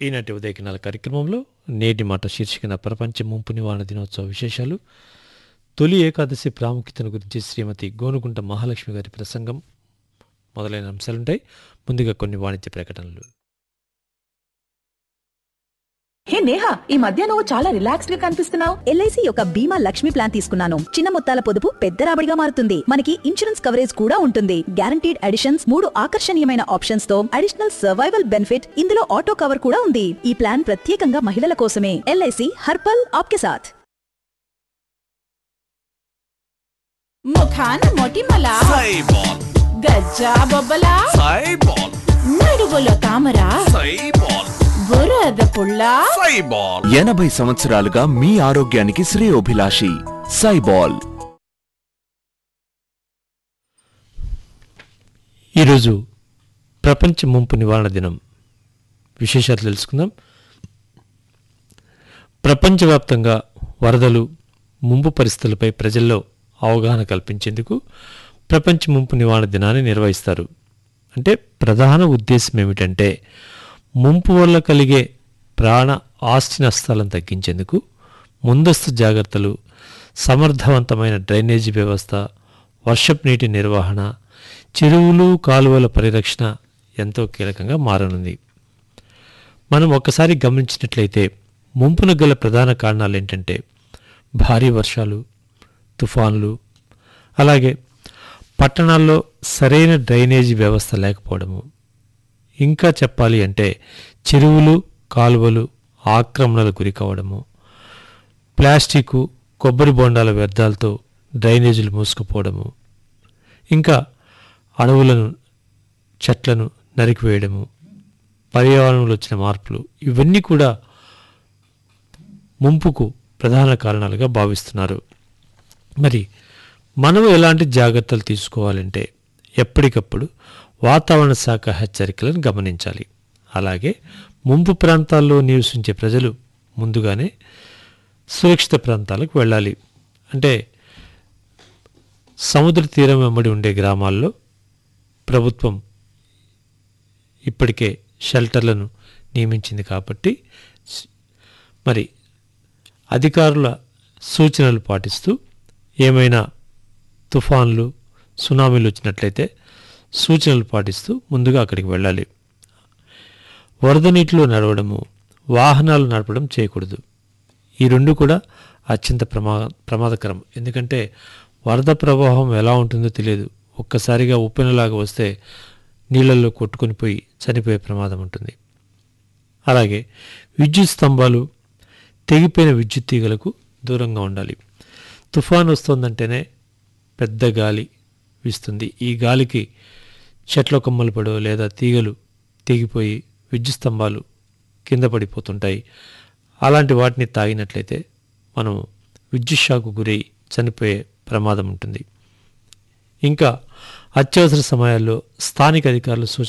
ఈనాటి ఉదయకినాల కార్యక్రమంలో నేటి మాట శీర్షికన ప్రపంచ ముంపు నివారణ దినోత్సవ విశేషాలు తొలి ఏకాదశి ప్రాముఖ్యతను గురించి శ్రీమతి గోనుగుంట మహాలక్ష్మి గారి ప్రసంగం మొదలైన అంశాలుంటాయి ముందుగా కొన్ని వాణిజ్య ప్రకటనలు హే నేహా ఈ మధ్య నువ్వు చాలా రిలాక్స్డ్ గా కనిపిస్తున్నావు ఎల్ఐసి యొక్క బీమా లక్ష్మి ప్లాన్ తీసుకున్నాను చిన్న మొత్తాల పొదుపు పెద్ద రాబడిగా మారుతుంది మనకి ఇన్సూరెన్స్ కవరేజ్ కూడా ఉంటుంది గ్యారంటీడ్ అడిషన్స్ మూడు ఆకర్షణీయమైన ఆప్షన్స్ తో అడిషనల్ సర్వైవల్ బెనిఫిట్ ఇందులో ఆటో కవర్ కూడా ఉంది ఈ ప్లాన్ ప్రత్యేకంగా మహిళల కోసమే ఎల్ఐసి హర్పల్ ఆప్కే సాథ్ ముఖాన మొటిమల సైబాల్ గజ్జా బొబ్బల సైబాల్ నడువులో తామర సైబాల్ బురద పుల్ల సైబాల్ ఎనభై సంవత్సరాలుగా మీ ఆరోగ్యానికి శ్రేయోభిలాషి సైబాల్ ఈరోజు ప్రపంచ ముంపు నివారణ దినం విశేషాలు తెలుసుకుందాం ప్రపంచవ్యాప్తంగా వరదలు ముంపు పరిస్థితులపై ప్రజల్లో అవగాహన కల్పించేందుకు ప్రపంచ ముంపు నివారణ దినాన్ని నిర్వహిస్తారు అంటే ప్రధాన ఉద్దేశం ఏమిటంటే ముంపు వల్ల కలిగే ప్రాణ ఆస్తి నష్టాలను తగ్గించేందుకు ముందస్తు జాగ్రత్తలు సమర్థవంతమైన డ్రైనేజీ వ్యవస్థ వర్షపు నీటి నిర్వహణ చెరువులు కాలువల పరిరక్షణ ఎంతో కీలకంగా మారనుంది మనం ఒక్కసారి గమనించినట్లయితే ముంపున గల ప్రధాన కారణాలు ఏంటంటే భారీ వర్షాలు తుఫాన్లు అలాగే పట్టణాల్లో సరైన డ్రైనేజీ వ్యవస్థ లేకపోవడము ఇంకా చెప్పాలి అంటే చెరువులు కాలువలు ఆక్రమణలకు గురి కావడము ప్లాస్టికు కొబ్బరి బొండాల వ్యర్థాలతో డ్రైనేజీలు మూసుకుపోవడము ఇంకా అడవులను చెట్లను నరికివేయడము పర్యావరణంలో వచ్చిన మార్పులు ఇవన్నీ కూడా ముంపుకు ప్రధాన కారణాలుగా భావిస్తున్నారు మరి మనం ఎలాంటి జాగ్రత్తలు తీసుకోవాలంటే ఎప్పటికప్పుడు వాతావరణ శాఖ హెచ్చరికలను గమనించాలి అలాగే ముంపు ప్రాంతాల్లో నివసించే ప్రజలు ముందుగానే సురక్షిత ప్రాంతాలకు వెళ్ళాలి అంటే సముద్ర తీరం వెంబడి ఉండే గ్రామాల్లో ప్రభుత్వం ఇప్పటికే షెల్టర్లను నియమించింది కాబట్టి స్- మరి అధికారుల సూచనలు పాటిస్తూ ఏమైనా తుఫాన్లు సునామీలు వచ్చినట్లయితే సూచనలు పాటిస్తూ ముందుగా అక్కడికి వెళ్ళాలి వరద నీటిలో నడవడము వాహనాలు నడపడం చేయకూడదు ఈ రెండు కూడా అత్యంత ప్రమా ప్రమాదకరం ఎందుకంటే వరద ప్రవాహం ఎలా ఉంటుందో తెలియదు ఒక్కసారిగా ఉప్పెనలాగా వస్తే నీళ్ళల్లో కొట్టుకొని పోయి చనిపోయే ప్రమాదం ఉంటుంది అలాగే విద్యుత్ స్తంభాలు తెగిపోయిన విద్యుత్ తీగలకు దూరంగా ఉండాలి తుఫాన్ వస్తుందంటేనే పెద్ద గాలి వీస్తుంది ఈ గాలికి చెట్ల కొమ్మలు పడో లేదా తీగలు తెగిపోయి విద్యుత్ స్తంభాలు కింద పడిపోతుంటాయి అలాంటి వాటిని తాగినట్లయితే మనం విద్యుత్ షాకు గురై చనిపోయే ప్రమాదం ఉంటుంది ఇంకా అత్యవసర సమయాల్లో స్థానిక అధికారుల సూచన